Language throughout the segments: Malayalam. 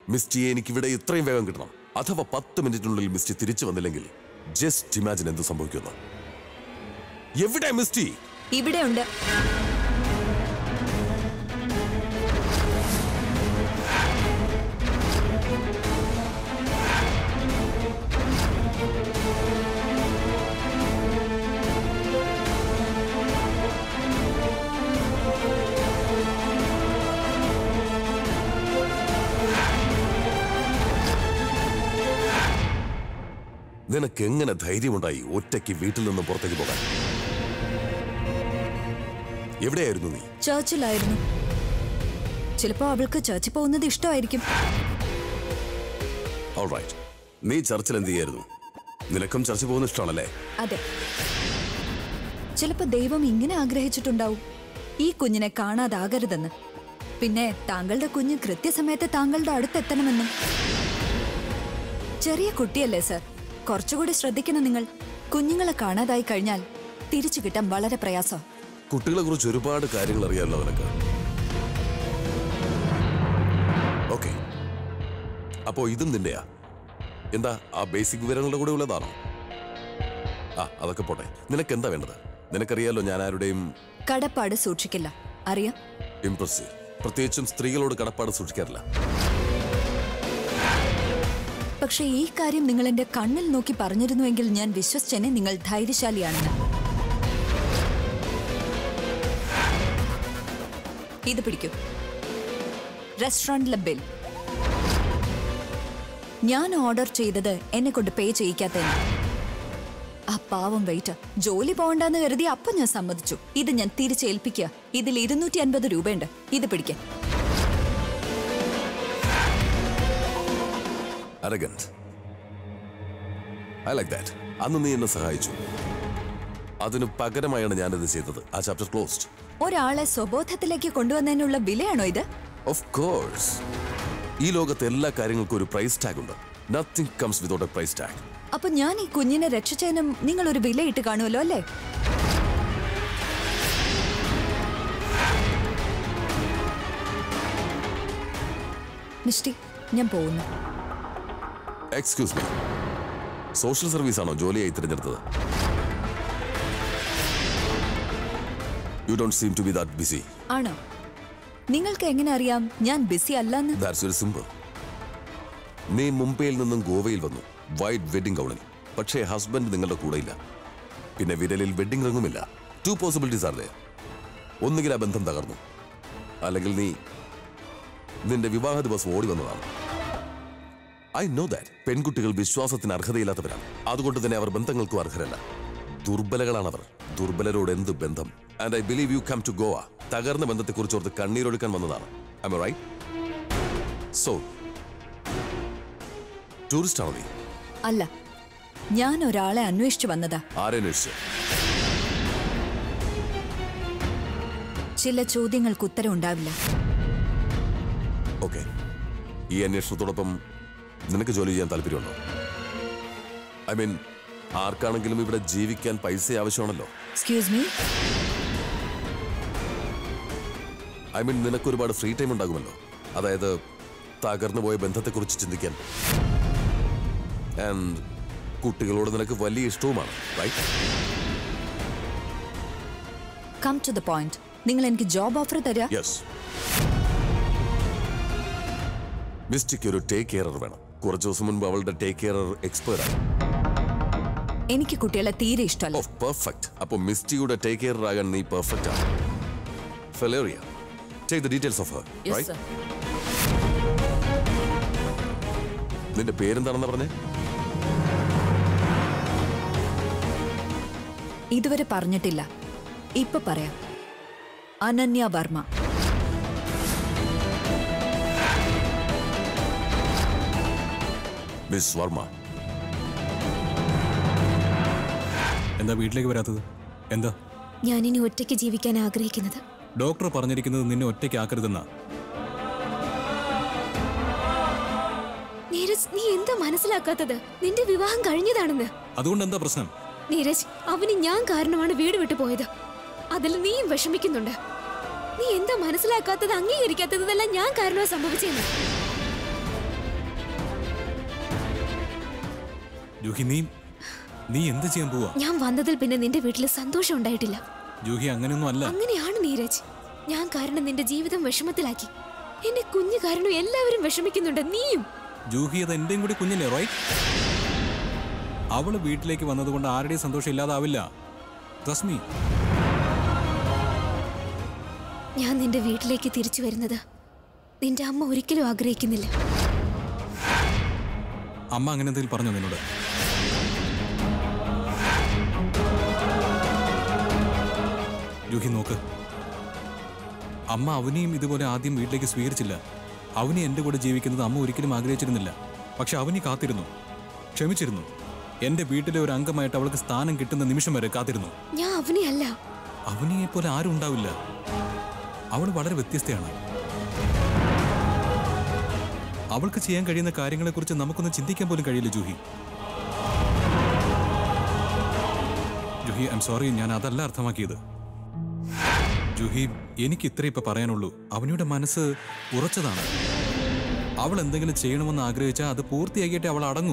മിസ്റ്റിയെ എനിക്ക് ഇവിടെ ഇത്രയും വേഗം കിട്ടണം അഥവാ പത്ത് മിനിറ്റിനുള്ളിൽ മിസ്റ്റി തിരിച്ചു വന്നില്ലെങ്കിൽ ജസ്റ്റ് ഇമാജിൻ എന്ത് സംഭവിക്കുന്നു എവിടെ മിസ്റ്റി ഇവിടെ ഉണ്ട് നിനക്ക് എങ്ങനെ ധൈര്യമുണ്ടായി ഒറ്റയ്ക്ക് വീട്ടിൽ നിന്നും പുറത്തേക്ക് പോകാൻ എവിടെയായിരുന്നു നീ ചർച്ചിലായിരുന്നു ചിലപ്പോ അവൾക്ക് ചർച്ചിൽ പോകുന്നത് ഇഷ്ടമായിരിക്കും ഓൾറൈറ്റ് നീ ചർച്ചിൽ എന്ത് ചെയ്യായിരുന്നു നിനക്കും ചർച്ച പോകുന്ന ഇഷ്ടമാണല്ലേ അതെ ചിലപ്പോ ദൈവം ഇങ്ങനെ ആഗ്രഹിച്ചിട്ടുണ്ടാവും ഈ കുഞ്ഞിനെ കാണാതാകരുതെന്ന് പിന്നെ താങ്കളുടെ കുഞ്ഞ് കൃത്യസമയത്ത് താങ്കളുടെ അടുത്തെത്തണമെന്നും ചെറിയ കുട്ടിയല്ലേ സർ കുറച്ചുകൂടി ശ്രദ്ധിക്കണം നിങ്ങൾ കുഞ്ഞുങ്ങളെ കാണാതായി കഴിഞ്ഞാൽ തിരിച്ചു കിട്ടാൻ വളരെ പ്രയാസം കുട്ടികളെ കുറിച്ച് ഒരുപാട് കാര്യങ്ങൾ അറിയാമല്ലോ നിനക്ക് ഓക്കെ അപ്പോ ഇതും നിന്റെയാ എന്താ ആ ബേസിക് വിവരങ്ങളുടെ കൂടെ ഉള്ളതാണോ ആ അതൊക്കെ പോട്ടെ നിനക്ക് എന്താ വേണ്ടത് നിനക്കറിയാലോ ഞാൻ ആരുടെയും കടപ്പാട് സൂക്ഷിക്കില്ല അറിയാം ഇംപ്രസീവ് പ്രത്യേകിച്ചും സ്ത്രീകളോട് കടപ്പാട് സൂക്ഷിക്കാറില്ല പക്ഷെ ഈ കാര്യം നിങ്ങൾ എന്റെ കണ്ണിൽ നോക്കി പറഞ്ഞിരുന്നുവെങ്കിൽ ഞാൻ വിശ്വസിച്ചെന്നെ നിങ്ങൾ ധൈര്യശാലിയാണെന്ന് ഇത് പിടിക്കൂ റെസ്റ്റോറന്റിലെ ബിൽ ഞാൻ ഓർഡർ ചെയ്തത് എന്നെ കൊണ്ട് പേ ചെയ്യിക്കാത്തതിന് ആ പാവം വെയിറ്റ് ജോലി പോകണ്ടെന്ന് കരുതി അപ്പൊ ഞാൻ സമ്മതിച്ചു ഇത് ഞാൻ തിരിച്ചേൽപ്പിക്കുക ഇതിൽ ഇരുന്നൂറ്റി അൻപത് രൂപയുണ്ട് ഇത് പിടിക്കാൻ അരഗന്റ് ഐ ലൈക്ക് ദാറ്റ് അന്ന് നീ എന്നെ സഹായിച്ചു അതിന് പകരമായാണ് ഞാനിത് ചെയ്തത് ആ ചാപ്റ്റർ ക്ലോസ്ഡ് ഒരാളെ സ്വബോധത്തിലേക്ക് കൊണ്ടുവന്നതിനുള്ള വിലയാണോ ഇത് ഓഫ് കോഴ്സ് ഈ ലോകത്തെ എല്ലാ കാര്യങ്ങൾക്കും ഒരു പ്രൈസ് ടാഗ് ഉണ്ട് nothing comes without a price tag അപ്പൊ ഞാൻ ഈ കുഞ്ഞിനെ രക്ഷിച്ചതിനും നിങ്ങൾ ഒരു വിലയിട്ട് കാണുമല്ലോ അല്ലേ മിഷ്ടി ഞാൻ പോകുന്നു എക്സ്ക്യൂസ് മീ സോഷ്യൽ സർവീസ് ആണോ ജോലിയായി തിരഞ്ഞെടുത്തത് you don't seem to be that busy ആണോ നിങ്ങൾക്ക് എങ്ങനെ അറിയാം ഞാൻ ബിസി അല്ലെന്ന് ദാറ്റ്സ് വെരി സിമ്പിൾ നീ മുംബൈയിൽ നിന്നും ഗോവയിൽ വന്നു വൈറ്റ് വെഡിങ് ഗൗണിൽ പക്ഷേ ഹസ്ബൻഡ് നിങ്ങളുടെ കൂടെയില്ല പിന്നെ വിരലിൽ വെഡിങ് റിങ്ങുമില്ല ടു പോസിബിലിറ്റീസ് ആർ ദേ ഒന്നുകിൽ ആ ബന്ധം തകർന്നു അല്ലെങ്കിൽ നീ നിന്റെ വിവാഹ ദിവസം ഓടി വന്നതാണ് ഐ നോ ദാറ്റ് പെൺകുട്ടികൾ വിശ്വാസത്തിന് അർഹതയില്ലാത്തവരാണ് അതുകൊണ്ട് തന്നെ അവർ ബന്ധങ്ങൾക്കും അർഹരല്ല ദുർബലകളാണ് അവർ ദുർബലരോട് എന്ത് ബന്ധം and I believe you come to Goa തകർന്ന ബന്ധത്തെക്കുറിച്ച് ഓർത്ത് കണ്ണീരൊടുക്കാൻ വന്നതാണ് ഐ റൈറ്റ് സോ ടൂറിസ്റ്റ് ആണോ നീ അല്ല ഞാൻ ഒരാളെ അന്വേഷിച്ചു വന്നതാ ആരെ അന്വേഷിച്ച് ചില ചോദ്യങ്ങൾക്ക് ഉത്തരം ഉണ്ടാവില്ല ഓക്കെ ഈ അന്വേഷണത്തോടൊപ്പം നിനക്ക് ജോലി ചെയ്യാൻ താല്പര്യമുണ്ടോ ഐ മീൻ ആർക്കാണെങ്കിലും ഇവിടെ ജീവിക്കാൻ പൈസ ആവശ്യമാണല്ലോ എക്സ്ക്യൂസ് മീ ഐ മീൻ നിനക്ക് ഒരുപാട് ഫ്രീ ടൈം ഉണ്ടാകുമല്ലോ അതായത് തകർന്നു പോയ ബന്ധത്തെക്കുറിച്ച് ചിന്തിക്കാൻ ആൻഡ് കുട്ടികളോട് നിനക്ക് വലിയ ഇഷ്ടവുമാണ് right come to the point നിങ്ങൾ എനിക്ക് ജോബ് ഓഫർ തരാ യെസ് മിസ്റ്റിക്ക് ഒരു ടേക്ക് കെയറർ വേണം കുറച്ച് ദിവസം മുൻപ് അവളുടെ ടേക്ക് കെയറർ എക്സ്പയർ ആയി എനിക്ക് കുട്ടികളെ തീരെ ഇഷ്ടമല്ല ഓഫ് പെർഫെക്റ്റ് അപ്പൊ മിസ്റ്റിയുടെ ടേക്ക് കെയർ ആകാൻ നീ പെർഫെക്റ്റ് ആണ് ഫെലേറിയ take the details of her right നിന്റെ പേരെന്താണെന്ന് പറഞ്ഞേ ഇതുവരെ പറഞ്ഞിട്ടില്ല ഇപ്പൊ പറയാം അനന്യ വർമ്മ മിസ് വർമ്മ എന്താ വീട്ടിലേക്ക് വരാത്തത് എന്താ ഞാനിനി ഒറ്റയ്ക്ക് ജീവിക്കാൻ ആഗ്രഹിക്കുന്നത് ഡോക്ടർ പറഞ്ഞിരിക്കുന്നത് നിന്നെ ഒറ്റയ്ക്കാക്കരുതെന്നാ നീരജ് നീ എന്താ മനസ്സിലാക്കാത്തത് നിന്റെ വിവാഹം കഴിഞ്ഞതാണെന്ന് അതുകൊണ്ട് എന്താ പ്രശ്നം നീരജ് അവന് ഞാൻ കാരണമാണ് വീട് വിട്ടു പോയത് അതിൽ നീയും വിഷമിക്കുന്നുണ്ട് നീ എന്താ മനസ്സിലാക്കാത്തത് അംഗീകരിക്കാത്തതെല്ലാം ഞാൻ കാരണമാണ് സംഭവിച്ചതെന്ന് ജൂഹി നീ നീ എന്ത് ചെയ്യാൻ പോവാ ഞാൻ വന്നതിൽ പിന്നെ നിന്റെ വീട്ടിൽ സന്തോഷം ഉണ്ടായിട്ടില്ല ജൂഹി അങ്ങനെയൊന്നും അല്ല അങ്ങനെയാണ് നീരജ് ഞാൻ കാരണം നിന്റെ ജീവിതം വിഷമത്തിലാക്കി എന്റെ കുഞ്ഞു കാരണം എല്ലാവരും വിഷമിക്കുന്നുണ്ട് നീയും ജൂഹി അത് എന്റെയും കൂടി കുഞ്ഞില്ലേ റോയ് അവള് വീട്ടിലേക്ക് വന്നതുകൊണ്ട് ആരുടെയും സന്തോഷം ഇല്ലാതാവില്ല റസ്മി ഞാൻ നിന്റെ വീട്ടിലേക്ക് തിരിച്ചു വരുന്നത് നിന്റെ അമ്മ ഒരിക്കലും ആഗ്രഹിക്കുന്നില്ല അമ്മ അങ്ങനെ എന്തെങ്കിലും പറഞ്ഞോ നിന്നോട് ജൂഹി നോക്ക് അമ്മ അവനെയും ഇതുപോലെ ആദ്യം വീട്ടിലേക്ക് സ്വീകരിച്ചില്ല അവനെ എൻ്റെ കൂടെ ജീവിക്കുന്നത് അമ്മ ഒരിക്കലും ആഗ്രഹിച്ചിരുന്നില്ല പക്ഷെ അവനി കാത്തിരുന്നു ക്ഷമിച്ചിരുന്നു എൻ്റെ വീട്ടിലെ ഒരു അംഗമായിട്ട് അവൾക്ക് സ്ഥാനം കിട്ടുന്ന നിമിഷം വരെ കാത്തിരുന്നു ഞാൻ അവനെ അല്ല അവനിയെ പോലെ ആരും ഉണ്ടാവില്ല അവൾ വളരെ വ്യത്യസ്തയാണ് അവൾക്ക് ചെയ്യാൻ കഴിയുന്ന കാര്യങ്ങളെക്കുറിച്ച് നമുക്കൊന്നും ചിന്തിക്കാൻ പോലും കഴിയില്ല ജൂഹി ജൂഹി ഐം സോറി ഞാൻ അതല്ല അർത്ഥമാക്കിയത് ജൂഹി എനിക്ക് ഇത്ര ഇപ്പൊ പറയാനുള്ളൂ അവനുടെ മനസ്സ് ഉറച്ചതാണ് അവൾ എന്തെങ്കിലും ചെയ്യണമെന്ന് ആഗ്രഹിച്ചാൽ അത് പൂർത്തിയാക്കിയിട്ടേ അവൾ അടങ്ങൂ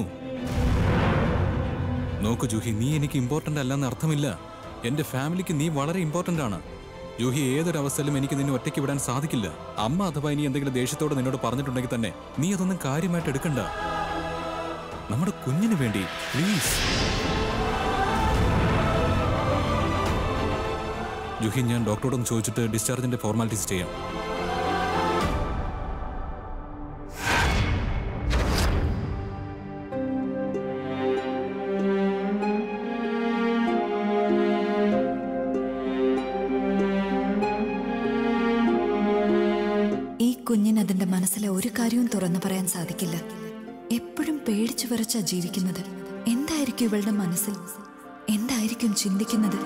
നോക്കൂ ജൂഹി നീ എനിക്ക് ഇമ്പോർട്ടന്റ് അല്ലെന്ന് അർത്ഥമില്ല എന്റെ ഫാമിലിക്ക് നീ വളരെ ഇമ്പോർട്ടന്റ് ആണ് ജൂഹി ഏതൊരു അവസ്ഥയിലും എനിക്ക് നിന്നെ ഒറ്റയ്ക്ക് വിടാൻ സാധിക്കില്ല അമ്മ അഥവാ ഇനി എന്തെങ്കിലും ദേഷ്യത്തോടെ നിന്നോട് പറഞ്ഞിട്ടുണ്ടെങ്കിൽ തന്നെ നീ അതൊന്നും കാര്യമായിട്ട് എടുക്കണ്ട നമ്മുടെ കുഞ്ഞിന് വേണ്ടി പ്ലീസ് ജൂഹി ഞാൻ ഡോക്ടറോടൊന്ന് ചോദിച്ചിട്ട് ഡിസ്ചാർജിന്റെ ഫോർമാലിറ്റീസ് ചെയ്യാം ഈ കുഞ്ഞിന് അതിന്റെ മനസ്സിലെ ഒരു കാര്യവും തുറന്നു പറയാൻ സാധിക്കില്ല എപ്പോഴും പേടിച്ചു വിറച്ചാ ജീവിക്കുന്നത് എന്തായിരിക്കും ഇവളുടെ മനസ്സിൽ എന്തായിരിക്കും ചിന്തിക്കുന്നത്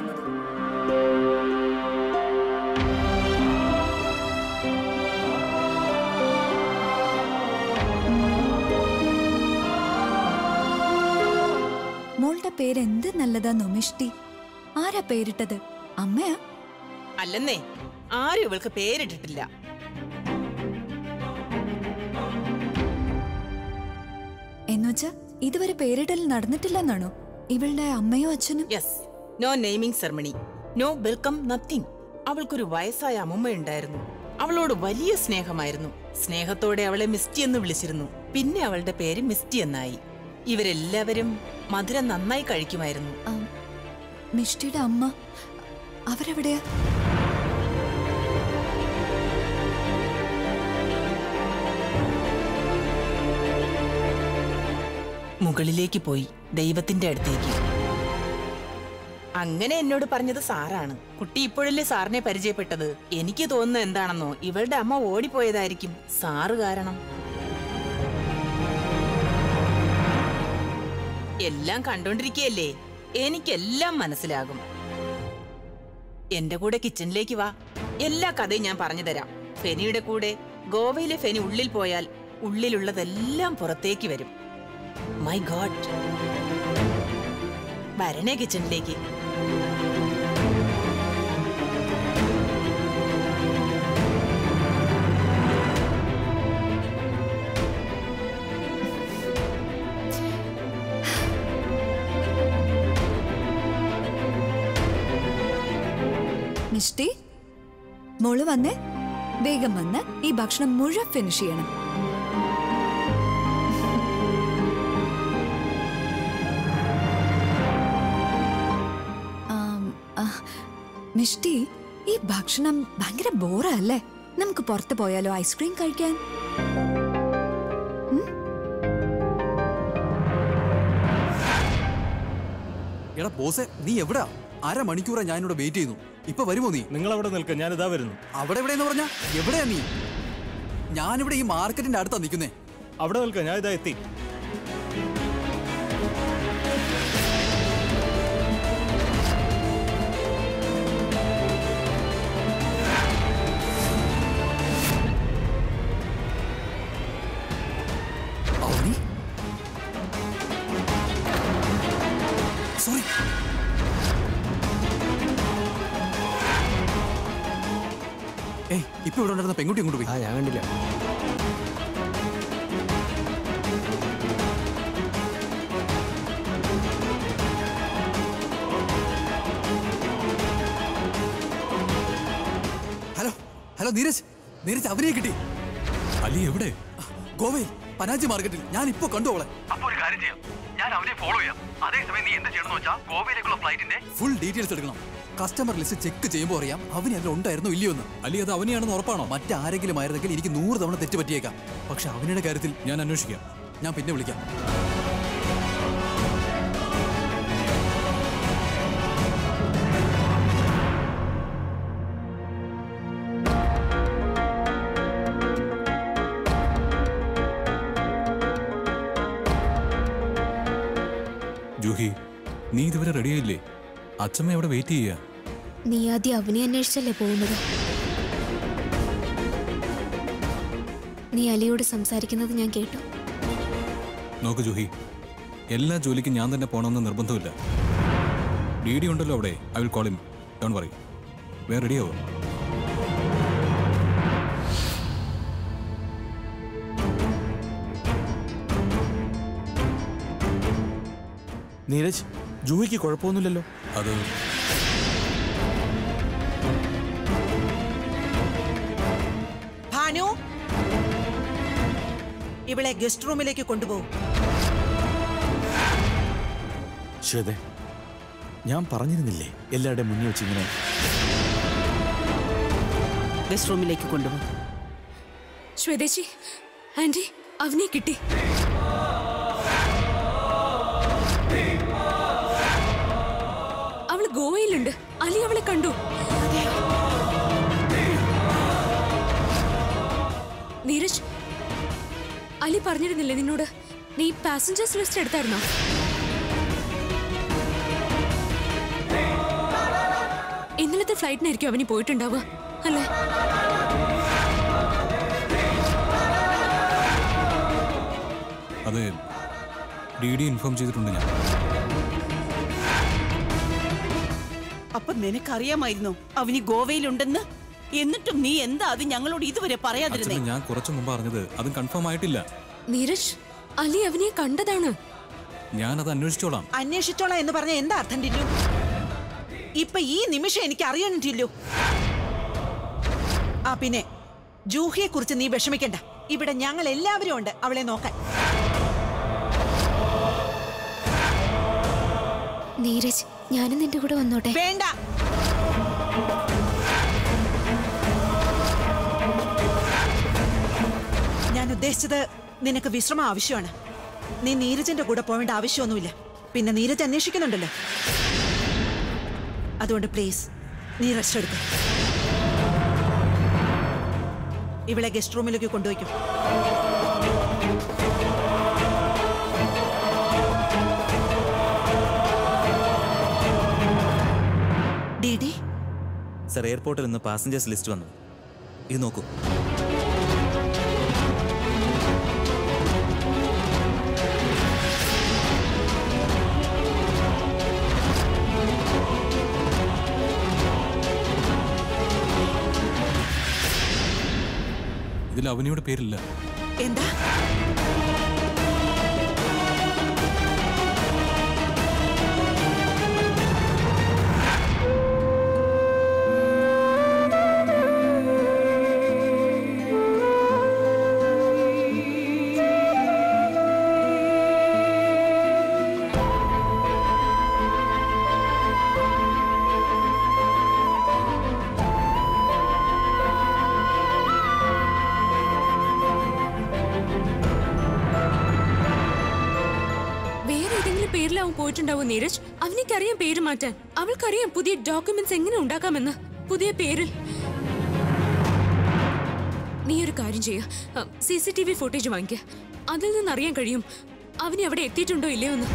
മോളുടെ പേര് എന്ത് നല്ലതാ നൊമിഷ്ടി ആരാ പേരിട്ടത് അമ്മയാ അല്ലെന്നേ ആരും ഇവൾക്ക് പേരിട്ടിട്ടില്ല എന്നുവെച്ചാ ഇതുവരെ പേരിടൽ നടന്നിട്ടില്ലെന്നാണോ ഇവളുടെ അമ്മയോ അച്ഛനും yes no naming ceremony no welcome nothing അവൾക്കൊരു വയസ്സായ അമ്മുമ്മയുണ്ടായിരുന്നു അവളോട് വലിയ സ്നേഹമായിരുന്നു സ്നേഹത്തോടെ അവളെ മിസ്റ്റി എന്ന് വിളിച്ചിരുന്നു പിന്നെ അവളുടെ പേര് മിസ്റ്റി എന്നായി ഇവരെല്ലാവരും മധുരം നന്നായി കഴിക്കുമായിരുന്നു ആ, മിഷ്ടിയുടെ അമ്മ അവരെവിടെയാ മുകളിലേക്ക് പോയി ദൈവത്തിന്റെ അടുത്തേക്ക് അങ്ങനെ എന്നോട് പറഞ്ഞത് സാറാണ് കുട്ടി ഇപ്പോഴല്ലേ സാറിനെ പരിചയപ്പെട്ടത് എനിക്ക് തോന്നുന്നത് എന്താണെന്നോ ഇവളുടെ അമ്മ ഓടിപ്പോയതായിരിക്കും സാറ് കാരണം എല്ലാം കണ്ടോണ്ടിരിക്കുകയല്ലേ എനിക്കെല്ലാം മനസ്സിലാകും എന്റെ കൂടെ കിച്ചണിലേക്ക് വാ എല്ലാ കഥയും ഞാൻ പറഞ്ഞു തരാം ഫെനിയുടെ കൂടെ ഗോവയിലെ ഫെനി ഉള്ളിൽ പോയാൽ ഉള്ളിലുള്ളതെല്ലാം പുറത്തേക്ക് വരും മൈ ഗോഡ് വരണേ കിച്ചണിലേക്ക് മിഷ്ടി മോള് വന്നേ വേഗം വന്ന് ഈ ഭക്ഷണം മുഴുവൻ ഫിനിഷ് ചെയ്യണം ആം, ആ, മിഷ്ടി ഈ ഭക്ഷണം ഭയങ്കര ബോറാ അല്ലേ നമുക്ക് പുറത്ത് പോയാലോ ഐസ്ക്രീം കഴിക്കാൻ എടാ ബോസെ നീ എവിടാ അര മണിക്കൂറാ ഞാനിവിടെ വെയിറ്റ് ചെയ്യുന്നു ഇപ്പൊ വരുമോ നീ നിങ്ങൾ അവിടെ നിൽക്കുക ഞാനിതാ വരുന്നു അവിടെ എവിടെയെന്ന് പറഞ്ഞാ എവിടെയാ നീ ഞാനിവിടെ ഈ മാർക്കറ്റിന്റെ അടുത്താ നിൽക്കുന്നേ അവിടെ നിൽക്കുക ഞാൻ ഇതാ എത്തി അവനി സോറി ഏയ് ഇപ്പൊ ഇവിടെ ഉണ്ടായിരുന്ന പെൺകുട്ടി അങ്ങോട്ട് പോയി ആ ഞാൻ കണ്ടില്ല ഹലോ നീരജ് നീരജ് അവനെ കിട്ടി അലി എവിടെ ഗോവയിൽ പനാജി മാർക്കറ്റിൽ ഞാൻ ഇപ്പൊ കണ്ടു അവളെ അപ്പൊ ഒരു കാര്യം ചെയ്യാം ഞാൻ അവനെ ഫോളോ ചെയ്യാം അതേസമയം നീ എന്ത് ചെയ്യണമെന്ന് വെച്ചാൽ ഗോവയിലേക്കുള്ള ഫ്ലൈറ്റിന്റെ ഫുൾ ഡീറ്റെയിൽസ് എടുക്കണം കസ്റ്റമർ ലിസ്റ്റ് ചെക്ക് ചെയ്യുമ്പോൾ അറിയാം അവന് അതിൽ ഉണ്ടായിരുന്നോ ഇല്ലയോ എന്ന് അലി അത് അവനെയാണെന്ന് ഉറപ്പാണോ മറ്റാരെങ്കിലും ആയിരുന്നെങ്കിൽ എനിക്ക് നൂറ് തവണ തെറ്റ് പറ്റിയേക്കാം പക്ഷെ അവനുടെ കാര്യത്തിൽ ഞാൻ അന്വേഷിക്കാം ഞാൻ പിന്നെ വിളിക്കാം ജൂഹി നീ ഇതുവരെ റെഡിയായില്ലേ അച്ഛമ്മ അവിടെ വെയിറ്റ് ചെയ്യുക നീ ആദ്യം അവനെ അന്വേഷിച്ചല്ലേ പോകുന്നത് നീ അലിയോട് സംസാരിക്കുന്നത് ഞാൻ കേട്ടു നോക്ക് ജൂഹി എല്ലാ ജോലിക്കും ഞാൻ തന്നെ പോകണമെന്ന് നിർബന്ധമില്ല ഡി ഡി ഉണ്ടല്ലോ അവിടെ I will call him don't worry വേ റെഡിയാവോ നീരജ് ജൂഹിക്ക് കുഴപ്പമൊന്നുമില്ലല്ലോ അത് ഭാനു ഇവളെ ഗസ്റ്റ് റൂമിലേക്ക് കൊണ്ടുപോകും ശ്വേത ഞാൻ പറഞ്ഞിരുന്നില്ലേ എല്ലാവരുടെ മുന്നിൽ വെച്ച് ഇങ്ങനെ ഗസ്റ്റ് റൂമിലേക്ക് കൊണ്ടുപോകും ശ്വേതേച്ചി ആന്റി അവനെ കിട്ടി അവള് ഗോവയിലുണ്ട് അലി അവളെ കണ്ടു നീരജ് അലി പറഞ്ഞിരുന്നില്ലേ നിന്നോട് നീ പാസഞ്ചേഴ്സ് ലിസ്റ്റ് എടുത്തായിരുന്നോ ഇന്നലത്തെ ഫ്ലൈറ്റിനായിരിക്കും അവന് പോയിട്ടുണ്ടാവുക അല്ലേ അത് ഡി ഡി ഇൻഫോം ചെയ്തിട്ടുണ്ട് ഞാൻ അപ്പൊ നിനക്കറിയാമായിരുന്നോ അവന് ഗോവയിലുണ്ടെന്ന് എന്നിട്ടും നീ എന്താ അത് ഞങ്ങളോട് ഇതുവരെ പറയാതിരുന്നേ അച്ഛമ്മ ഞാൻ കുറച്ചു മുമ്പ് അറിഞ്ഞത് അതും കൺഫേം ആയിട്ടില്ല നീരജ് അലി അവനെ കണ്ടതാണ് ഞാനത് അന്വേഷിച്ചോളാം അന്വേഷിച്ചോളാം എന്ന് പറഞ്ഞ എന്താ അർത്ഥം ടില്ലു ഇപ്പൊ ഈ നിമിഷം എനിക്ക് അറിയണം ടില്ലു ആ പിന്നെ ജൂഹിയെ കുറിച്ച് നീ വിഷമിക്കണ്ട ഇവിടെ ഞങ്ങൾ എല്ലാവരും ഉണ്ട് അവളെ നോക്കാൻ നീരജ് ഞാനും നിന്റെ കൂടെ വന്നോട്ടെ വേണ്ട ഞാൻ ഉദ്ദേശിച്ചത് നിനക്ക് വിശ്രമം ആവശ്യമാണ് നീ നീരജന്റെ കൂടെ പോവേണ്ട ആവശ്യമൊന്നുമില്ല പിന്നെ നീരജ് അന്വേഷിക്കുന്നുണ്ടല്ലോ അതുകൊണ്ട് പ്ലീസ് നീ റെസ്റ്റ് എടുക്ക ഇവളെ ഗസ്റ്റ് റൂമിലേക്ക് കൊണ്ടുപോയിക്കും ഡി ഡി സർ എയർപോർട്ടിൽ നിന്ന് പാസഞ്ചേഴ്സ് ലിസ്റ്റ് വന്നു ഇത് നോക്കൂ ഇതിൽ അവനിയുടെ പേരില്ല എന്താ വേറെ ഏതെങ്കിലും പേരിൽ അവൻ പോയിട്ടുണ്ടാവും നീരജ് അവനിക്കറിയാം പേര് മാറ്റാൻ അവൾക്കറിയാം പുതിയ ഡോക്യുമെന്റ്സ് എങ്ങനെ ഉണ്ടാക്കാമെന്ന് പുതിയ പേരിൽ നീ ഒരു കാര്യം ചെയ്യുക C C T V footage വാങ്ങിക്കുക അതിൽ നിന്ന് അറിയാൻ കഴിയും അവനെ അവിടെ എത്തിയിട്ടുണ്ടോ ഇല്ലയോ എന്ന്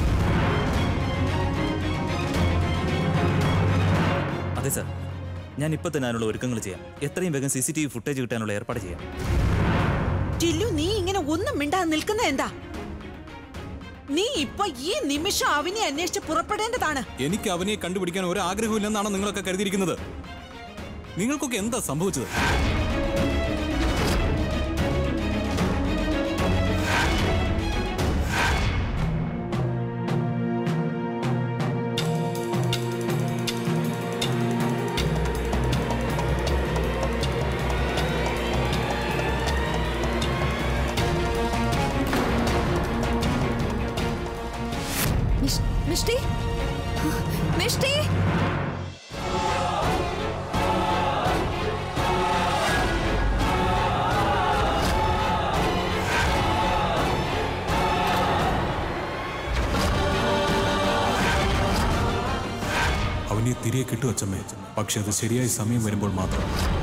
അതെ സർ ഞാൻ ഇപ്പൊ തന്നെ അതിനുള്ള ഒരുക്കങ്ങൾ ചെയ്യാം എത്രയും വേഗം C C T V footage കിട്ടാനുള്ള ഏർപ്പാട് ചെയ്യാം ടില്ലു നീ ഇങ്ങനെ ഒന്നും മിണ്ടാതെ നിൽക്കുന്ന എന്താ നീ ഇപ്പൊ ഈ നിമിഷം അവനെ അന്വേഷിച്ച് പുറപ്പെടേണ്ടതാണ് എനിക്ക് അവനെ കണ്ടുപിടിക്കാൻ ഒരു ആഗ്രഹമില്ലെന്നാണ് നിങ്ങളൊക്കെ കരുതിയിരിക്കുന്നത് നിങ്ങൾക്കൊക്കെ എന്താ സംഭവിച്ചത് മിഷ്ടി മിഷ്ടി അവനെ തിരികെ കിട്ടും അച്ഛമ്മേ പക്ഷെ അത് ശരിയായ സമയം വരുമ്പോൾ മാത്രം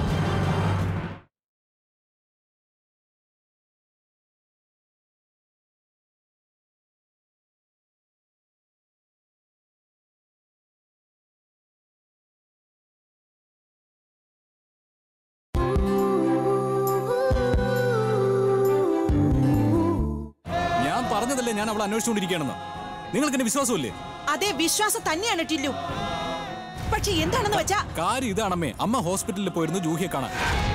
ഞാൻ പറഞ്ഞതല്ലേ ഞാൻ അവളെ അന്വേഷിച്ചുകൊണ്ടിരിക്കുകയാണെന്ന് നിങ്ങൾക്ക് എന്നെ വിശ്വാസമില്ലേ അതേ വിശ്വാസം തന്നെയാണ് ടില്ലു പക്ഷെ എന്താണെന്ന് വെച്ചാ കാര്യം ഇതാണമ്മേ അമ്മ ഹോസ്പിറ്റലിൽ പോയിരുന്നു ജൂഹിയെ കാണാൻ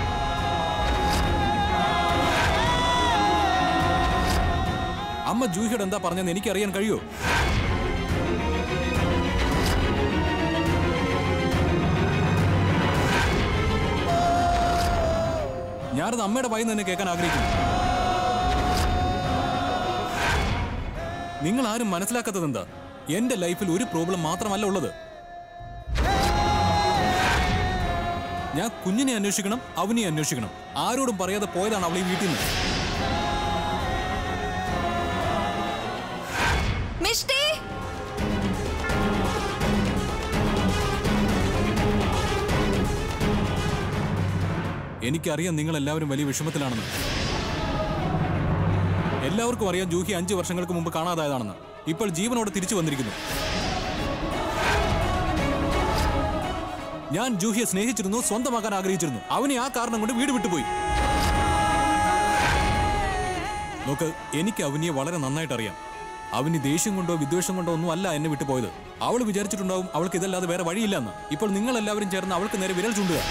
അമ്മ ജൂഹിയോട് എന്താ പറഞ്ഞെന്ന് എനിക്കറിയാൻ കഴിയോ ഞാനത് അമ്മയുടെ വായിൽ നിന്ന് തന്നെ കേൾക്കാൻ ആഗ്രഹിക്കുന്നു നിങ്ങൾ ആരും മനസ്സിലാക്കാത്തത് എന്താ എന്റെ ലൈഫിൽ ഒരു പ്രോബ്ലം മാത്രമല്ല ഉള്ളത് ഞാൻ കുഞ്ഞിനെ അന്വേഷിക്കണം അവനെ അന്വേഷിക്കണം ആരോടും പറയാതെ പോയതാണ് അവൾ ഈ വീട്ടിൽ നിന്ന് മിഷ്ടി എനിക്കറിയാം നിങ്ങൾ എല്ലാവരും വലിയ വിഷമത്തിലാണെന്ന് എല്ലാവർക്കും അറിയാം ജൂഹി അഞ്ചു വർഷങ്ങൾക്ക് മുമ്പ് കാണാതായതാണെന്ന് ഇപ്പോൾ ജീവനോടെ തിരിച്ചു വന്നിരിക്കുന്നു ഞാൻ ജൂഹിയെ സ്നേഹിച്ചിരുന്നു സ്വന്തമാക്കാൻ ആഗ്രഹിച്ചിരുന്നു അവനെ ആ കാരണം കൊണ്ട് വീട് വിട്ടുപോയി നോക്ക് എനിക്ക് അവനിയെ വളരെ നന്നായിട്ട് അറിയാം അവന് ദേഷ്യം കൊണ്ടോ വിദ്വേഷം കൊണ്ടോ ഒന്നും അല്ല എന്നെ വിട്ടുപോയത് അവൾ വിചാരിച്ചിട്ടുണ്ടാവും അവൾക്ക് ഇതല്ലാതെ വേറെ വഴിയില്ലെന്ന് ഇപ്പോൾ നിങ്ങൾ എല്ലാവരും ചേർന്ന് അവൾക്ക് നേരെ വിരൽ ചൂണ്ടുക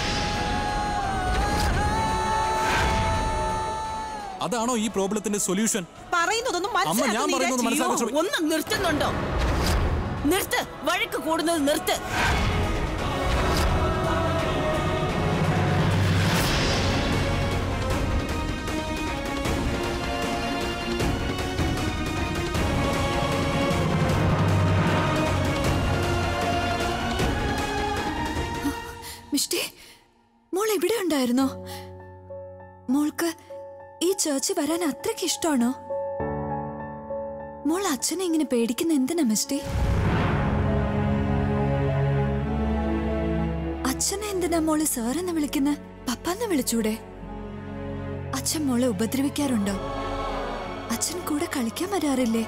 അതാണോ ഈ പ്രോബ്ലത്തിന്റെ സൊല്യൂഷൻ പറയുന്നതൊന്നും അമ്മ, ഞാൻ മനസ്സിലാക്കുന്നില്ല പറയുന്നത് ടില്ലു. മനസ്സിലാക്കാൻ ശ്രമി- ഒന്ന് നിർത്തുന്നുണ്ടോ നിർത്ത് വഴക്ക് കൂടുന്നത് നിർത്ത് മിഷ്ടി മോൾ എവിടെ ഉണ്ടായിരുന്നോ മോൾക്ക് ഈ ചേർച്ച് വരാൻ അത്രയ്ക്ക് ഇഷ്ടമാണോ മോൾ അച്ഛനെ ഇങ്ങനെ പേടിക്കുന്ന എന്തിനാ മിഷ്ടി അച്ഛനെ എന്തിനാ മോള് സാർ എന്ന് വിളിക്കുന്ന പപ്പാന്ന് വിളിച്ചൂടെ അച്ഛൻ മോളെ ഉപദ്രവിക്കാറുണ്ടോ അച്ഛൻ കൂടെ കളിക്കാൻ വരാറില്ലേ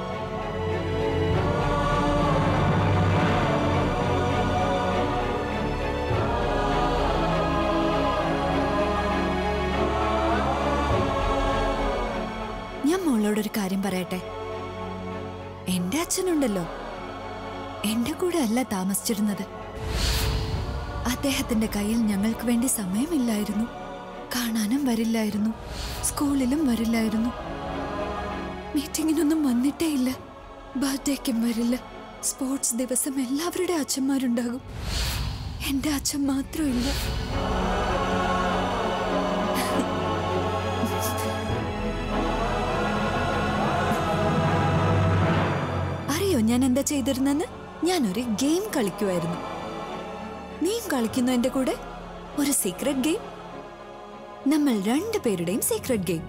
ഞാൻ മോളോടൊരു കാര്യം പറയട്ടെ എന്റെ അച്ഛനുണ്ടല്ലോ എന്റെ കൂടെ അല്ല താമസിച്ചിരുന്നത് അദ്ദേഹത്തിന്റെ കയ്യിൽ ഞങ്ങൾക്ക് വേണ്ടി സമയമില്ലായിരുന്നു കാണാനും വരില്ലായിരുന്നു സ്കൂളിലും വരില്ലായിരുന്നു മീറ്റിങ്ങിനൊന്നും വന്നിട്ടേ ഇല്ല ബർത്ത്ഡേക്കും വരില്ല സ്പോർട്സ് ദിവസം എല്ലാവരുടെ അച്ഛന്മാരുണ്ടാകും എന്റെ അച്ഛൻ മാത്രമില്ല അറിയോ ഞാൻ എന്താ ചെയ്തിരുന്നെന്ന് ഞാനൊരു ഗെയിം കളിക്കുമായിരുന്നു നീയും കളിക്കുന്നു എന്റെ കൂടെ ഒരു സീക്രട്ട് ഗെയിം നമ്മൾ രണ്ടുപേരുടെയും സീക്രട്ട് ഗെയിം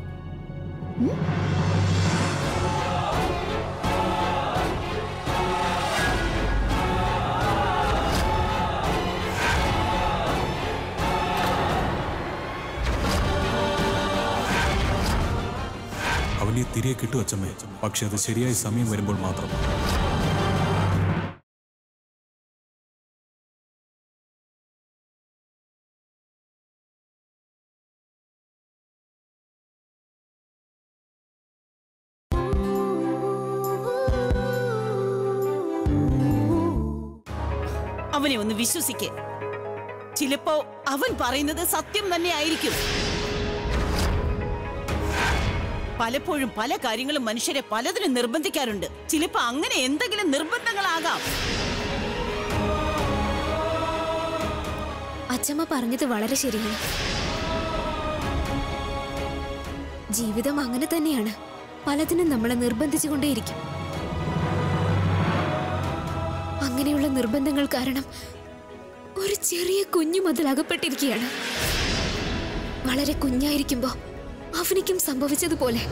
അവനെ തിരികെ കിട്ടും അച്ഛമ്മേ പക്ഷെ അത് ശരിയായ സമയം വരുമ്പോൾ മാത്രം അവനെ ഒന്ന് വിശ്വസിക്കേ ചിലപ്പോ അവൻ പറയുന്നത് സത്യം തന്നെ ആയിരിക്കും പലപ്പോഴും പല കാര്യങ്ങളും മനുഷ്യരെ പലതിനും നിർബന്ധിക്കാറുണ്ട് ചിലപ്പോ അങ്ങനെ എന്തെങ്കിലും നിർബന്ധങ്ങളാകാം അച്ഛമ്മ പറഞ്ഞത് വളരെ ശരിയാണ് ജീവിതം അങ്ങനെ തന്നെയാണ് പലതിനും നമ്മളെ നിർബന്ധിച്ചുകൊണ്ടേയിരിക്കും അങ്ങനെയുള്ള നിർബന്ധങ്ങൾ കാരണം ഒരു ചെറിയ കുഞ്ഞു മുതൽ അകപ്പെട്ടിരിക്കുകയാണ് വളരെ കുഞ്ഞായിരിക്കുമ്പോ അവനിക്കും സംഭവിച്ചതുപോലെ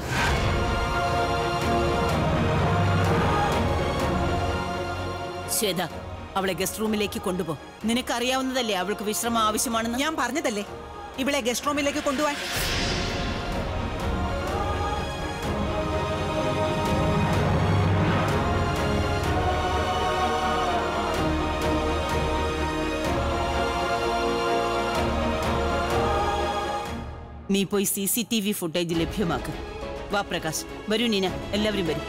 ശ്വേത അവളെ ഗസ്റ്റ് റൂമിലേക്ക് കൊണ്ടുപോ നിനക്കറിയാവുന്നതല്ലേ അവൾക്ക് വിശ്രമം ആവശ്യമാണെന്ന് ഞാൻ പറഞ്ഞതല്ലേ ഇവളെ ഗസ്റ്റ് റൂമിലേക്ക് കൊണ്ടുപോവാൻ നീ പോയി C C T V footage ലഭ്യമാക്ക് വാ പ്രകാശ് വരൂ നീന എല്ലാവരും വരും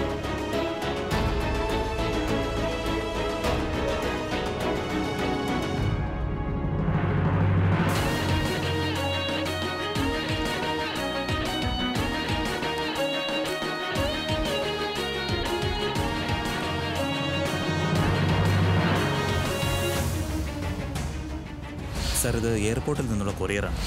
സാർ ഇത് എയർപോർട്ടിൽ നിന്നുള്ള കൊറിയറാണ്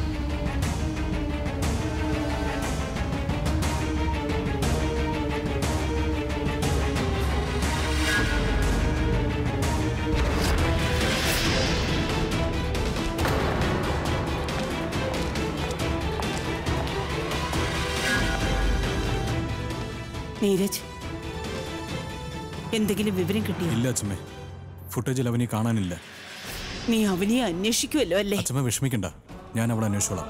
നീരജ് എന്തെങ്കിലും വിവരം കിട്ടിയോ ഇല്ല അച്ഛമ്മേ ഫുട്ടേജിൽ അവനെ കാണാനില്ല നീ അവനെ അന്വേഷിക്കുമല്ലോ അല്ലേ അച്ഛമ്മ വിഷമിക്കണ്ട ഞാൻ അവിടെ അന്വേഷിച്ചോളാം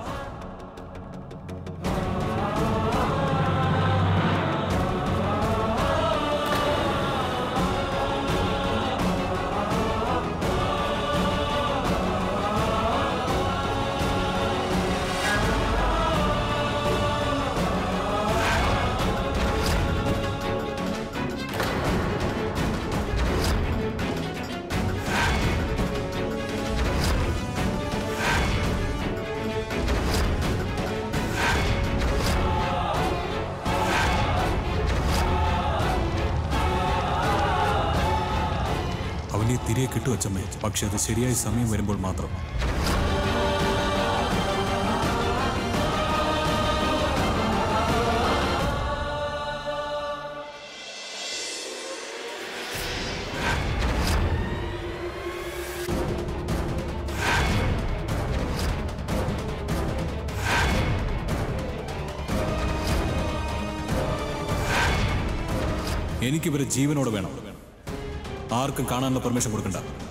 അവനെ തിരികെ കിട്ടും അച്ഛമ്മേ പക്ഷെ അത് ശരിയായ സമയം വരുമ്പോൾ മാത്രം എനിക്കിവരെ ജീവനോടെ വേണം ആർക്കും കാണാനുള്ള പെർമിഷൻ കൊടുക്കണ്ട